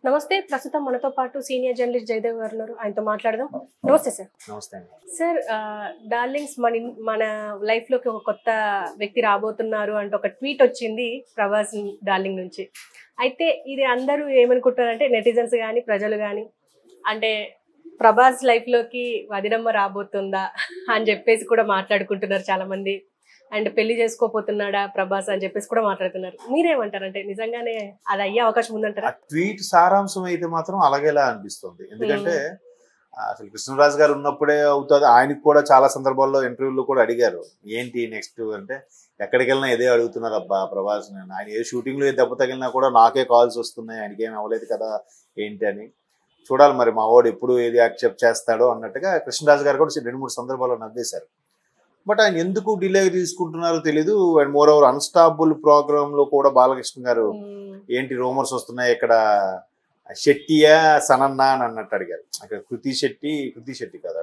నమస్తే ప్రస్తుతం మనతో పాటు సీనియర్ జర్నలిస్ట్ జయదేవ్ గారు ఉన్నారు ఆయనతో మాట్లాడదాం నమస్తే సార్ నమస్తే అండి సార్ ఆ, డార్లింగ్స్ మన ఇన్- మన లైఫ్ లోకి ఒక కొత్త వ్యక్తి రాబోతున్నారు అంటే ఒక ట్వీట్ వచ్చింది ప్రభాస్ డార్లింగ్ నుంచి అయితే ఇది అందరూ ఏమనుకుంటారంటే నెటిజన్స్ కానీ ప్రజలు కానీ అంటే ప్రభాస్ లైఫ్ లోకి వదినమ్మ రాబోతుందా అని చెప్పేసి కూడా మాట్లాడుకుంటున్నారు చాలా మంది అండ్ పెళ్లి చేసుకోపోతున్నాడా ప్రభాస్ అని చెప్పేసి కూడా మాట్లాడుతున్నారు మీరేమంటారంటే నిజంగానే అది అయ్యే అవకాశం ఉందంటారా ఆ ట్వీట్ సారాంశం అయితే మాత్రం అలాగేలా అనిపిస్తుంది ఎందుకంటే ఆ, అసలు కృష్ణరాజు గారు ఉన్నప్పుడే అవుతుంది ఆయనకు కూడా చాలా సందర్భాల్లో ఇంటర్వ్యూలో కూడా అడిగారు ఏంటి నెక్స్ట్ అంటే ఎక్కడికి వెళ్ళినా ఇదే అడుగుతున్నారు అబ్బా ప్రభాస్ నేను ఆయన ఏ షూటింగ్ లో ఏ దెబ్బ తగిలినా కూడా నాకే కాల్స్ వస్తున్నాయి ఆయనకి ఏం అవ్వలేదు కదా ఏంటి అని చూడాలి మరి మా వాడు ఎప్పుడు ఏది యాక్సెప్ట్ చేస్తాడో అన్నట్టుగా కృష్ణరాజు గారు కూడా రెండు మూడు సందర్భాల్లో నవ్వేశారు బట్ ఆయన ఎందుకు డిలే తీసుకుంటున్నారో తెలీదు and moreover unstoppable programme లో కూడా బాలకృష్ణ గారు మ్మ్. ఏంటి రూమర్స్ వస్తున్నాయి ఇక్కడ శెట్టియా సనన్న అని అన్నట్టు అడిగారు అక్కడ కృతి శెట్టి కృతి శెట్టి కదా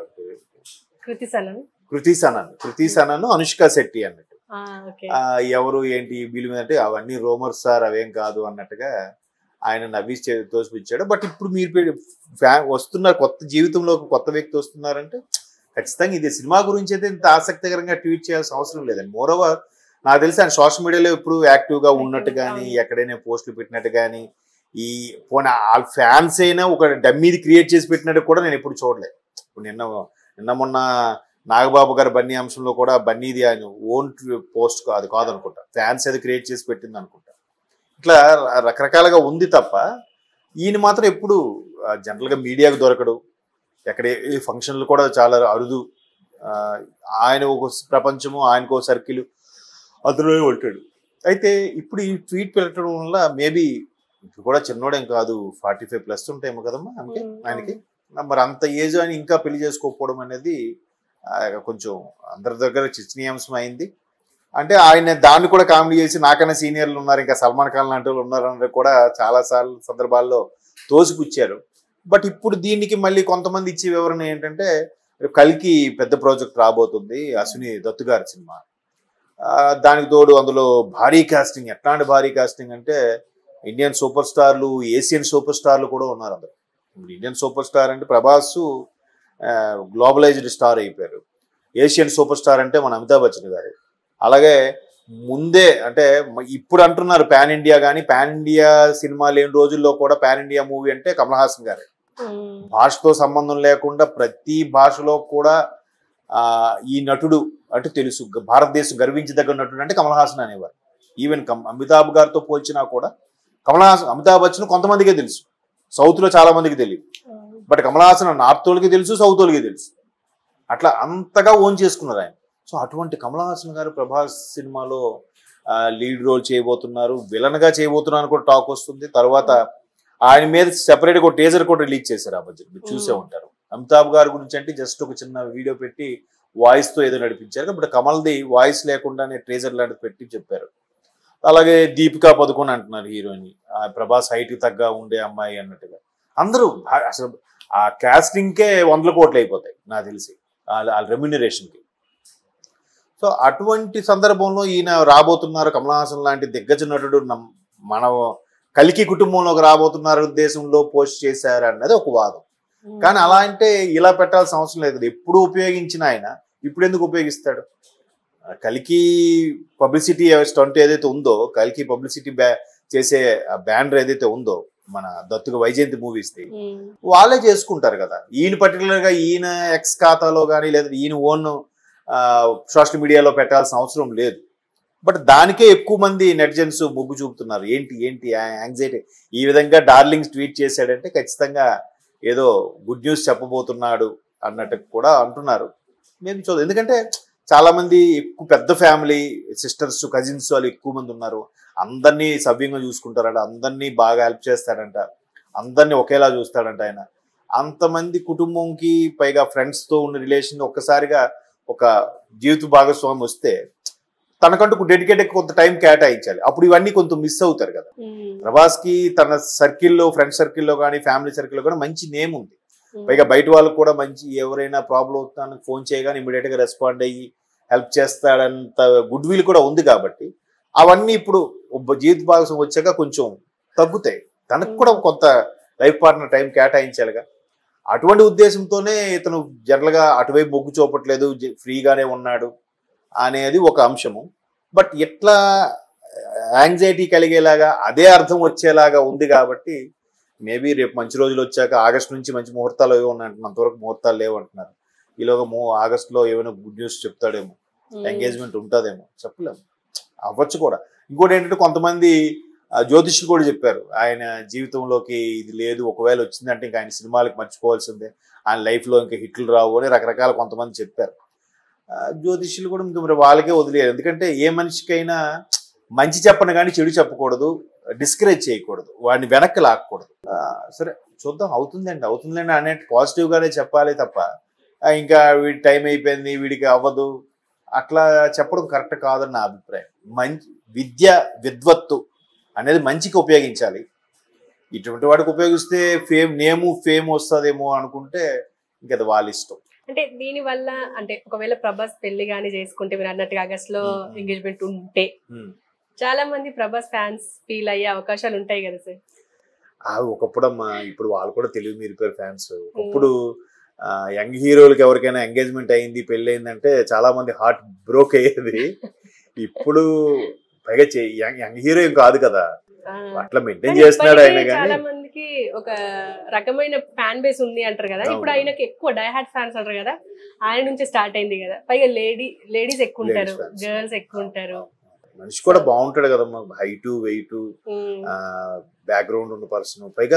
కృతి సనన్ కృతి సనన్ కృతి సనన్ అనుష్క శెట్టి అన్నట్టు ఆ, ఓకే ఆ, ఎవరు ఏంటి వీళ్ళ మీద అంటే అవన్నీ రూమర్స్ సార్ అవేం కాదు అన్నట్టుగా ఆయన నవ్వి చే- తోసిపుచ్చాడు బట్ ఇప్పుడు మీరు పె- ఫ్యా- వస్తున్నారు కొత్త జీవితంలో ఒక కొత్త వ్యక్తి వస్తున్నారంటే ఖచ్చితంగా ఇది సినిమా గురించి అయితే ఇంత ఆసక్తికరంగా ట్వీట్ చేయాల్సిన అవసరం లేదండి మోరోవర్ నాకు తెలిసి ఆయన సోషల్ మీడియాలో ఎప్పుడు యాక్టివ్ గా ఉన్నట్టు కానీ అవును. ఎక్కడైనా పోస్టులు పెట్టినట్టు కానీ ఈ పోనీ వాళ్ళ ఫ్యాన్స్ అయినా ఒక డమ్మీది క్రియేట్ చేసి పెట్టినట్టు కూడా నేను ఎప్పుడు చూడలేదు ఇప్పుడు నిన్న నిన్న మొన్న నాగబాబు గారి బన్నీ అంశంలో కూడా బన్నీది ఆయన ఓన్ పోస్ట్ కాదు కాదనుకుంటా ఫ్యాన్స్ అది క్రియేట్ చేసి పెట్టింది అనుకుంటా ఇట్లా రకరకాలుగా ఉంది తప్ప ఈయన మాత్రం ఎప్పుడు జనరల్గా మీడియాకు దొరకడు ఎక్కడ ఏ- ఏ ఫంక్షన్లు కూడా చాలా అరుదు ఆ, ఆయన ఒక ప్రపంచము ఆయనకు ఒక సర్కిల్ అందులోనే ఉంటాడు అయితే ఇప్పుడు ఈ ట్వీట్ పెట్టడం వల్ల మేబీ ఇప్పుడు కూడా చిన్నోడేం కాదు ఫార్టీ ఫైవ్ ప్లస్ ఉంటాయేమో కదమ్మా అందుకే మ్మ్. ఆయనకి మరి అంత ఏజ్ అని ఇంకా పెళ్లి చేసుకోకపోవడం అనేది ఆ, కొంచెం అందరి దగ్గర చర్చనీయాంశం అయింది అంటే ఆయన దాన్ని కూడా కామెడీ చేసి నాకన్నా సీనియర్లు ఉన్నారు ఇంకా సల్మాన్ ఖాన్ లాంటి వాళ్ళు ఉన్నారు అని కూడా చాలా సార్లు సందర్భాల్లో తోసిపుచ్చారు బట్ ఇప్పుడు దీనికి మళ్ళీ కొంతమంది ఇచ్చే వివరణ ఏంటంటే కల్కి పెద్ద ప్రాజెక్ట్ రాబోతుంది అశ్విని దత్తు గారి సినిమా ఆ, దానికి తోడు అందులో భారీ కాస్టింగ్ ఎట్లాంటి భారీ కాస్టింగ్ అంటే Indian superstar Asian superstar కూడా ఉన్నారు అందులో ఇప్పుడు ఇండియన్ సూపర్ స్టార్ అంటే ప్రభాస్ గ్లోబలైజ్డ్ స్టార్ అయిపోయారు ఏషియన్ సూపర్ స్టార్ అంటే మన అమితాబ్ బచ్చన్ గారు అలాగే ముందే అంటే మ- ఇప్పుడు అంటున్నారు పాన్ ఇండియా కానీ పాన్ ఇండియా సినిమా లేని రోజుల్లో కూడా పాన్ ఇండియా మూవీ అంటే కమల్ హాసన్ గారు మ్మ్. భాషతో సంబంధం లేకుండా ప్రతి భాషలో కూడా ఆ, ఈ నటుడు అంటే తెలుసు గ- భారతదేశం గర్వించదగ్గ నటుడు అంటే కమల్ హాసన్ అనేవారు ఈవెన్ కమ్ అమితాబ్ గారితో పోల్చినా కూడా కమల్ హాసన్ అమితాబ్ బచ్చన్ కొంతమందికే తెలుసు సౌత్ లో చాలా మందికి తెలియదు బట్ కమల్ హాసన్ నార్త్ వాళ్ళకి తెలుసు సౌత్ వాళ్ళకి తెలుసు అట్లా అంతగా ఓన్ చేసుకున్నారు ఆయన సో అటువంటి కమల్ హాసన్ గారు ప్రభాస్ సినిమాలో లీడ్ రోల్ చేయబోతున్నారు విలన్ గా చేయబోతున్నారు కూడా టాక్ వస్తుంది తర్వాత ఆయన మీద సెపరేట్ గా టేజర్ కూడా రిలీజ్ చేశారు ఆ మధ్య మీరు చూసే Hmm. ఉంటారు అమితాబ్ గారి గురించి అంటే జస్ట్ ఒక చిన్న వీడియో పెట్టి వాయిస్ తో ఏదో నడిపించారు బట్ కమల్ది వాయిస్ లేకుండానే ట్రేజర్ లాంటిది పెట్టి చెప్పారు అలాగే దీపికా పదుకొని అంటున్నారు హీరోయిన్ ఆ ప్రభాస్ హైట్ తగ్గ ఉండే అమ్మాయి అన్నట్టుగా అందరూ భా- అసలు ఆ casting కే వందల కోట్లు అయిపోతాయి నాకు తెలిసి వాళ్ళ వాళ్ళ రెమ్యునరేషన్ కి సో అటువంటి సందర్భంలో ఈయన రాబోతున్నారు కమల్ హాసన్ లాంటి దిగ్గజ నటుడు నమ్- మన కలికి కుటుంబంలోకి రాబోతున్నారు ఉద్దేశంలో పోస్ట్ చేశారు అన్నది ఒక వాదం మ్మ్. కానీ అలా అంటే ఇలా పెట్టాల్సిన అవసరం లేదు కదా. ఎప్పుడు ఉపయోగించిన ఆయన ఇప్పుడు ఎందుకు ఉపయోగిస్తాడు ఆ కలికి పబ్లిసిటీ స్టంట్ ఏదైతే ఉందో కలికి పబ్లిసిటీ బ్యా చేసే బ్యానర్ ఏదైతే ఉందో మన దత్తుగా వైజయంతి మూవీస్ది మ్మ్. వాళ్ళే చేసుకుంటారు కదా ఈయన పర్టికులర్ గా ఈయన ఎక్స్ ఖాతాలో కానీ లేదా ఈయన ఓన్ సోషల్ మీడియాలో పెట్టాల్సిన అవసరం లేదు బట్ దానికే ఎక్కువ మంది నెటిజన్స్ మొగ్గు చూపుతున్నారు ఏంటి ఏంటి యాంగ్జైటీ ఈ విధంగా డార్లింగ్స్ ట్వీట్ చేశాడంటే ఖచ్చితంగా ఏదో గుడ్ న్యూస్ చెప్పబోతున్నాడు అన్నట్టు కూడా అంటున్నారు మేము చూద్దాం ఎందుకంటే చాలా మంది ఎక్కువ పెద్ద ఫ్యామిలీ సిస్టర్స్ కజిన్స్ వాళ్ళు ఎక్కువ మంది ఉన్నారు అందరినీ సవ్యంగా చూసుకుంటారంట అందరినీ బాగా హెల్ప్ చేస్తాడంట అందరినీ ఒకేలా చూస్తాడంట ఆయన అంతమంది కుటుంబంకి పైగా ఫ్రెండ్స్ తో ఉన్న రిలేషన్ ఒక్కసారిగా ఒక జీవిత భాగస్వామి వస్తే తనకంటూ డెడికేటెడ్ కొంత టైం కేటాయించాలి అప్పుడు ఇవన్నీ కొంత మిస్ అవుతారు కదా మ్మ్. ప్రభాస్ కి తన సర్కిల్లో ఫ్రెండ్ సర్కిల్లో కానీ ఫ్యామిలీ సర్కిల్లో కూడా మంచి నేమ్ ఉంది మ్మ్. పైగా బయట వాళ్ళకి కూడా మంచి ఎవరైనా ప్రాబ్లం అవుతాను ఫోన్ చేయగానే ఇమీడియట్ గా రెస్పాండ్ అయ్యి హెల్ప్ చేస్తాడంత గుడ్ విల్ కూడా ఉంది కాబట్టి అవన్నీ ఇప్పుడు ఒబ్బ జీవిత భాగస్వామి వచ్చాక కొంచెం తగ్గుతాయి తనకు కూడా కొంత లైఫ్ పార్ట్నర్ టైం కేటాయించాలిగా అటువంటి ఉద్దేశంతోనే ఇతను జనరల్గా అటువైపు మొగ్గు చూపట్లేదు జ- ఫ్రీగానే ఉన్నాడు అనేది ఒక అంశము బట్ ఎట్లా యాంగ్జైటీ కలిగేలాగా అదే అర్థం వచ్చేలాగా ఉంది కాబట్టి మేబీ రేపు మంచి రోజులు వచ్చాక ఆగస్ట్ నుంచి మంచి ముహూర్తాలు ఏవో ఉన్నాయంటున్నారు అంతవరకు ముహూర్తాలు లేవు అంటున్నారు ఈలోగా మూ ఆగస్టులో ఏమైనా గుడ్ న్యూస్ చెప్తాడేమో ఎంగేజ్మెంట్ ఉంటుందేమో చెప్పలేము అవ్వచ్చు కూడా ఇంకోటి ఏంటంటే కొంతమంది ఆ, జ్యోతిష్యులు కూడా చెప్పారు ఆయన జీవితంలోకి ఇది లేదు ఒకవేళ వచ్చిందంటే ఇంకా ఆయన సినిమాలకు మర్చిపోవాల్సిందే ఆయన లైఫ్లో ఇంకా హిట్లు రావు అని రకరకాల కొంతమంది చెప్పారు ఆ, జ్యోతిష్యులు కూడా ఇంకా మరి వాళ్ళకే వదిలేరు ఎందుకంటే ఏ మనిషికైనా మంచి చెప్పను కానీ చెడు చెప్పకూడదు డిస్కరేజ్ చేయకూడదు వాడిని వెనక్కి లాక్కూడదు ఆ, సరే చూద్దాం అవుతుందండి అవుతుందండి అనే పాజిటివ్గానే చెప్పాలి తప్ప ఆ, ఇంకా వీడి టైం అయిపోయింది వీడికి అవ్వదు అట్లా చెప్పడం కరెక్ట్ కాదని నా అభిప్రాయం మంచి విద్య విద్వత్తు అనేది మంచికి ఉపయోగించాలి ఇటువంటి వాడికి ఉపయోగిస్తే ఫేమ్ నేము ఫేమ్ వస్తుందేమో అనుకుంటే ఇంకా అది వాళ్ళ ఇష్టం అంటే దీని వల్ల అంటే ఒకవేళ ప్రభాస్ పెళ్లి గానీ చేసుకుంటే మీరు అన్నట్టుగా ఆగస్ట్ లో మ్మ్. ఎంగేజ్మెంట్ ఉంటే చాలా మంది ప్రభాస్ ఫ్యాన్స్ ఫీల్ అయ్యే అవకాశాలు ఉంటాయి కదా సార్ ఆ ఒకప్పుడు అమ్మా ఇప్పుడు వాళ్ళు కూడా తెలివి మీరిపోయారు ఫ్యాన్స్ ఒకప్పుడు యంగ్ హీరోలకి ఎవరికైనా ఎంగేజ్మెంట్ అయింది పెళ్ళి అయిందంటే చాలా మంది హార్ట్ బ్రోక్ అయ్యేది ఇప్పుడు పైగా యంగ్ హీరో ఏం కాదు కదా ఆ. అట్లా మెయింటైన్ కానీ చేస్తున్నాడు ఆయన ఇప్పటికీ చాలా కానీ మందికి ఒక రకమైన ఫ్యాన్ బేస్ ఉంది అంటారు కదా ఇప్పుడు అవును. ఆయనకి ఎక్కువ డైహార్ట్ ఫ్యాన్స్ అంటారు కదా ఆయన నుంచి స్టార్ట్ అయింది కదా పైగా లేడీ లేడీస్ ఎక్కువ ఉంటారు Ladies fans. గర్ల్స్ ఎక్కువ ఉంటారు మనిషి కూడా బాగుంటాడు కదమ్మా హైట్ వెయిట్ ఉమ్, బ్యాక్గ్రౌండ్ ఉన్న పర్సన్ పైగా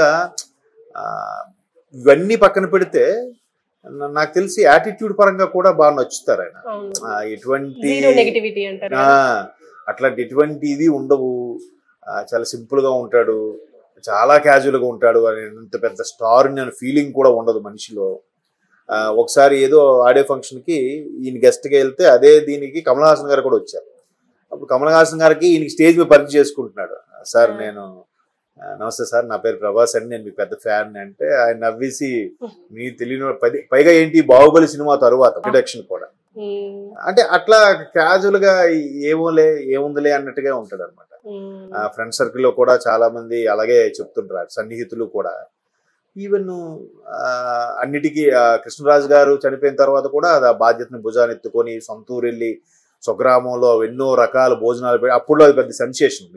ఆ, ఇవన్నీ పక్కన పెడితే నా- నాకు తెలిసి యాటిట్యూడ్ పరంగా కూడా బాగా నచ్చుతారు ఆయన అవును ఆ, ఎటువంటి జీరో నెగిటివిటీ అంటారు ఆ, కదా. అట్లాంటి ఎటువంటి ఇవి ఉండవు ఆ, చాలా సింపుల్ గా ఉంటాడు చాలా క్యాజువల్ గా ఉంటాడు అని ఇంత పెద్ద స్టార్ అనే ఫీలింగ్ కూడా ఉండదు మనిషిలో ఆ, ఒకసారి ఏదో ఆడే ఫంక్షన్ కి ఈయన గెస్ట్ గా వెళ్తే అదే దీనికి కమల్ హాసన్ గారు కూడా వచ్చారు అప్పుడు కమల్ హాసన్ గారికి ఈయనకి స్టేజ్ మీద పరిచయం చేసుకుంటున్నాడు సార్ ఆ. నేను ఆ, నమస్తే సార్ నా పేరు ప్రభాస్ అండి నేను మీ పెద్ద ఫ్యాన్ అంటే ఆయన నవ్వేసి మీ తెలియని పది పైగా ఏంటి బాహుబలి సినిమా తరువాత ప్రొడక్షన్ కూడా ఉమ్, అంటే అట్లా క్యాజువల్ గా ఏమోలే ఏముందిలే అన్నట్టుగా ఉంటాడు అనమాట ఉమ్, ఫ్రెండ్ సర్కిల్ లో కూడా చాలా మంది అలాగే చెప్తుంటారు సన్నిహితులు కూడా ఈవెన్ అన్నిటికీ ఆ, కృష్ణరాజు గారు చనిపోయిన తర్వాత కూడా అది ఆ బాధ్యతను భుజాన్ని ఎత్తుకొని సొంత ఊరు వెళ్ళి స్వగ్రామంలో ఎన్నో రకాల భోజనాలు పెట్టి అప్పుడు అది పెద్ద సెన్సేషన్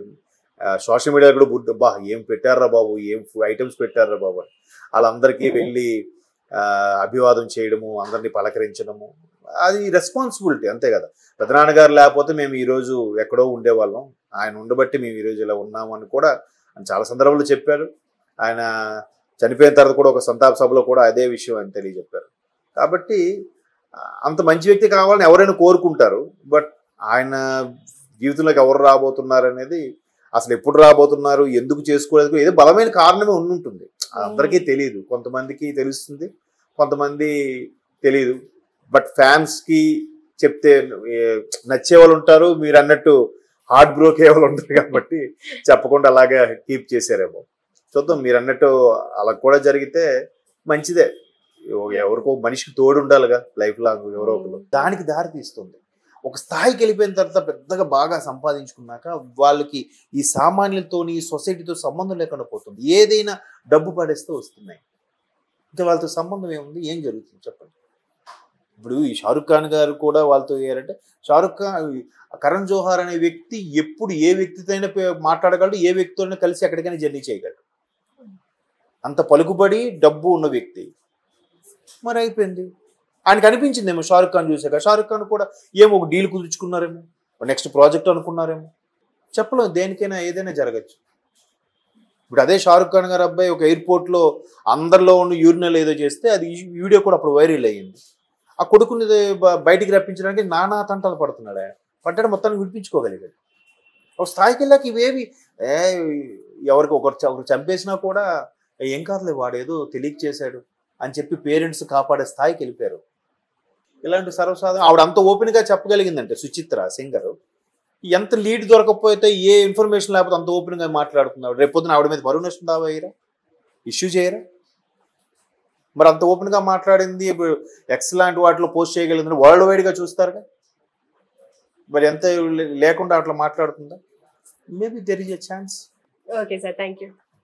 సోషల్ మీడియా కూడా బుడ్ బా ఏం పెట్టారా బాబు ఏం ఐటమ్స్ పెట్టారా బాబు అని వాళ్ళందరికీ వెళ్ళి ఆ, అభివాదం చేయడము అందరినీ పలకరించడము అది రెస్పాన్సిబిలిటీ అంతే కదా పెదనాన్నగారు లేకపోతే మేము ఈ రోజు ఎక్కడో ఉండేవాళ్ళం ఆయన ఉండబట్టి మేము ఈ రోజు ఇలా ఉన్నాము అని కూడా ఆయన చాలా సందర్భాల్లో చెప్పారు ఆయన చనిపోయిన తర్వాత కూడా ఒక సంతాప సభలో కూడా అదే విషయం ఆయన తెలియజెప్పారు కాబట్టి ఆ, అంత మంచి వ్యక్తి కావాలని ఎవరైనా కోరుకుంటారు బట్ ఆయన జీవితంలోకి ఎవరు రాబోతున్నారు అనేది అసలు ఎప్పుడు రాబోతున్నారు ఎందుకు చేసుకోలేదు ఏదో బలమైన కారణమే ఉండుంటుంది అందరికీ తెలియదు కొంతమందికి తెలుస్తుంది కొంతమంది తెలియదు బట్ ఫ్యాన్స్ కి చెప్తే ఏ, నచ్చే వాళ్ళు ఉంటారు మీరు అన్నట్టు హార్ట్ బ్రోక్ అయ్యే వాళ్ళు ఉంటారు కాబట్టి చెప్పకుండా అలాగే కీప్ చేశారేమో చూద్దాం మీరు అన్నట్టు అలా కూడా జరిగితే మంచిదే ఎవ- ఎవరికో మనిషికి తోడు ఉండాలిగా లైఫ్ లాంగ్ ఎవరో ఒకరు దానికి దారి తీస్తుంది ఒక స్థాయికి వెళ్ళిపోయిన తర్వాత పెద్దగా బాగా సంపాదించుకున్నాక వాళ్ళకి ఈ సామాన్యులతోని సొసైటీతో సంబంధం లేకుండా పోతుంది ఏదైనా డబ్బు పడేస్తే వస్తున్నాయి ఇంకా వాళ్ళతో సంబంధం ఏముంది ఏం జరుగుతుంది చెప్పండి ఇప్పుడు ఈ షారుఖ్ ఖాన్ గారు కూడా వాళ్ళతో అయ్యారంటే షారుఖ్ ఖాన్ కరణ్ జోహార్ అనే వ్యక్తి ఎప్పుడు ఏ వ్యక్తితో అయినా పే- మాట్లాడగలడు ఏ వ్యక్తితో కలిసి ఎక్కడికైనా జర్నీ చేయగలడు అంత పలుకుబడి డబ్బు ఉన్న వ్యక్తి మరి అయిపోయింది ఆయనకు అనిపించిందేమో షారుఖ్ ఖాన్ చూసాక షారుఖ్ ఖాన్ కూడా ఏమో ఒక డీల్ కుదుర్చుకున్నారేమో నెక్స్ట్ ప్రాజెక్ట్ అనుకున్నారేమో చెప్పలేం దేనికైనా ఏదైనా జరగచ్చు ఇప్పుడు అదే షారుఖ్ ఖాన్ గారు అబ్బాయి ఒక ఎయిర్పోర్ట్ లో అందరిలో ఉన్న యూరినల్ ఏదో చేస్తే అది ఈ వీడియో కూడా అప్పుడు వైరల్ అయ్యింది ఆ కొడుకుని బ- బయటికి రప్పించడానికి నానా తంటాలు పడుతున్నాడు ఆయన పడ్డాడు మొత్తాన్ని విడిపించుకోగలిగాడు ఒక స్థాయికి వెళ్ళాక ఇవేవి ఏ ఎవరికి ఒకరు చ- ఒకరు చంపేసినా కూడా "ఏ, ఏం కాదులే వాడు ఏదో తెలియక చేశాడు అని చెప్పి పేరెంట్స్ కాపాడే స్థాయికి వెళ్ళిపోయారు ఇలాంటి సర్వసాధారణ ఆవిడ అంత ఓపెన్ గా చెప్పగలిగిందంటే సుచిత్ర సింగర్ ఎంత లీడ్ దొరకకపోతే ఏ ఇన్ఫర్మేషన్ లేకపోతే అంత ఓపెన్ గా మాట్లాడుతున్నాడు రేపు పొద్దున ఆవిడ మీద పరువు నష్టం దావా వేయరా ఇష్యూ చేయరా మరి అంత ఓపెన్ గా మాట్లాడింది ఇప్పుడు ఎక్స్ లాంటి వాటిలో పోస్ట్ చేయగలిగింది వరల్డ్ వైడ్ గా చూస్తారుగా మరి ఎంత లే- లేకుండా అట్లా మాట్లాడుతుందా maybe there is a chance okay sir thank you